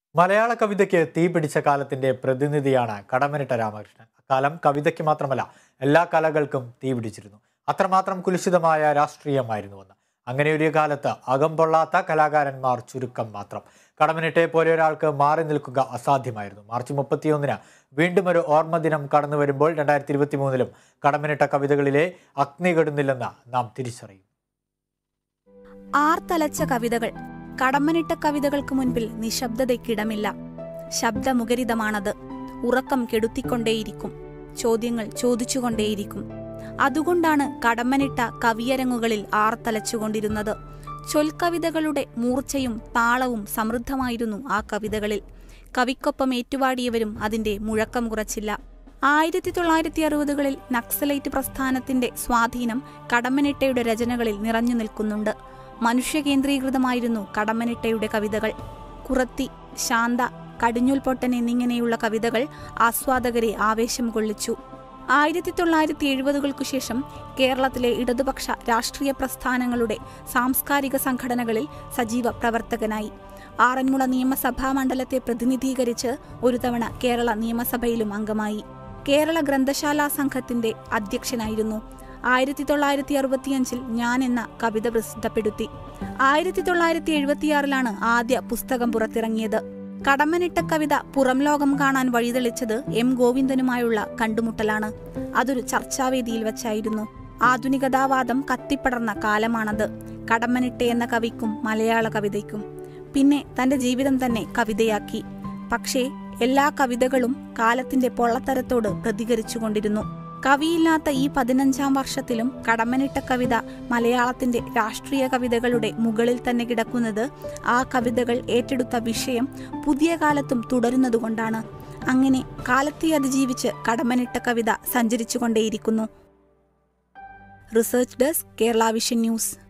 മലയാള കവിതയ്ക്ക് തീ പിടിച്ച കാലത്തിന്റെ പ്രതിനിധിയാണ് കടമനിട്ട രാമകൃഷ്ണൻ അക്കാലം കവിതയ്ക്ക് മാത്രമല്ല എല്ലാ കലകൾക്കും തീ പിടിച്ചിരുന്നു അത്രമാത്രം കുലുഷിതമായ രാഷ്ട്രീയമായിരുന്നുവെന്ന് അങ്ങനെ ഒരു കാലത്ത് അകം പൊള്ളാത്ത കലാകാരന്മാർ ചുരുക്കം മാത്രം കടമനിട്ടെ പോലെ ഒരാൾക്ക് മാറി നിൽക്കുക അസാധ്യമായിരുന്നു മാർച്ച് മുപ്പത്തിയൊന്നിന് വീണ്ടും ഒരു ഓർമ്മ ദിനം കടന്നു വരുമ്പോൾ രണ്ടായിരത്തി ഇരുപത്തി മൂന്നിലും കടമനിട്ട കവിതകളിലെ അഗ്നി കെടുന്നില്ലെന്ന് നാം തിരിച്ചറിയും ആർത്തലച്ച കവിതകൾ കടമ്മനിട്ട കവിതകൾക്ക് മുൻപിൽ നിശബ്ദതയ്ക്കിടമില്ല ശബ്ദമുഖരിതമാണത് ഉറക്കം കെടുത്തിക്കൊണ്ടേയിരിക്കും ചോദ്യങ്ങൾ ചോദിച്ചുകൊണ്ടേയിരിക്കും അതുകൊണ്ടാണ് കടമ്മനിട്ട കവിയരങ്ങുകളിൽ ആർത്തലച്ചുകൊണ്ടിരുന്നത് ചൊൽക്കവിതകളുടെ മൂർച്ചയും താളവും സമൃദ്ധമായിരുന്നു ആ കവിതകളിൽ കവിക്കൊപ്പം ഏറ്റുപാടിയവരും അതിന്റെ മുഴക്കം കുറച്ചില്ല ആയിരത്തി തൊള്ളായിരത്തി അറുപതുകളിൽ നക്സലൈറ്റ് പ്രസ്ഥാനത്തിന്റെ സ്വാധീനം കടമ്മനിട്ടയുടെ രചനകളിൽ നിറഞ്ഞു നിൽക്കുന്നുണ്ട് മനുഷ്യകേന്ദ്രീകൃതമായിരുന്നു കടമ്മനിട്ടയുടെ കവിതകൾ കുറത്തി ശാന്ത കടിഞ്ഞൂൽ പൊട്ടൻ എന്നിങ്ങനെയുള്ള കവിതകൾ ആസ്വാദകരെ ആവേശം കൊള്ളിച്ചു ആയിരത്തി തൊള്ളായിരത്തി എഴുപതുകൾക്കു ശേഷം കേരളത്തിലെ ഇടതുപക്ഷ രാഷ്ട്രീയ പ്രസ്ഥാനങ്ങളുടെ സാംസ്കാരിക സംഘടനകളിൽ സജീവ പ്രവർത്തകനായി ആറന്മുള നിയമസഭാ മണ്ഡലത്തെ പ്രതിനിധീകരിച്ച് ഒരു തവണ കേരള നിയമസഭയിലും അംഗമായി കേരള ഗ്രന്ഥശാലാ സംഘത്തിന്റെ അധ്യക്ഷനായിരുന്നു ആയിരത്തി തൊള്ളായിരത്തി അറുപത്തിയഞ്ചിൽ ഞാൻ എന്ന കവിത പ്രസിദ്ധപ്പെടുത്തി ആയിരത്തി തൊള്ളായിരത്തി എഴുപത്തിയാറിലാണ് ആദ്യ പുസ്തകം പുറത്തിറങ്ങിയത് കടമ്മനിട്ട കവിത പുറം ലോകം കാണാൻ വഴിതെളിച്ചത് എം ഗോവിന്ദനുമായുള്ള കണ്ടുമുട്ടലാണ് അതൊരു ചർച്ചാവേദിയിൽ വച്ചായിരുന്നു ആധുനികതാവാദം കത്തിപ്പടർന്ന കാലമാണത് കടമ്മനിട്ട എന്ന കവിക്കും മലയാള കവിതയ്ക്കും പിന്നെ തന്റെ ജീവിതം തന്നെ കവിതയാക്കി പക്ഷേ എല്ലാ കവിതകളും കാലത്തിന്റെ പൊള്ളത്തരത്തോട് പ്രതികരിച്ചുകൊണ്ടിരുന്നു കവിയില്ലാത്ത ഈ പതിനഞ്ചാം വർഷത്തിലും കടമ്മനിട്ട കവിത മലയാളത്തിന്റെ രാഷ്ട്രീയ കവിതകളുടെ മുകളിൽ തന്നെ കിടക്കുന്നത് ആ കവിതകൾ ഏറ്റെടുത്ത വിഷയം പുതിയ കാലത്തും തുടരുന്നതുകൊണ്ടാണ് അങ്ങനെ കാലത്തെ അതിജീവിച്ച് കടമ്മനിട്ട കവിത സഞ്ചരിച്ചുകൊണ്ടേയിരിക്കുന്നു research desk Kerala vision news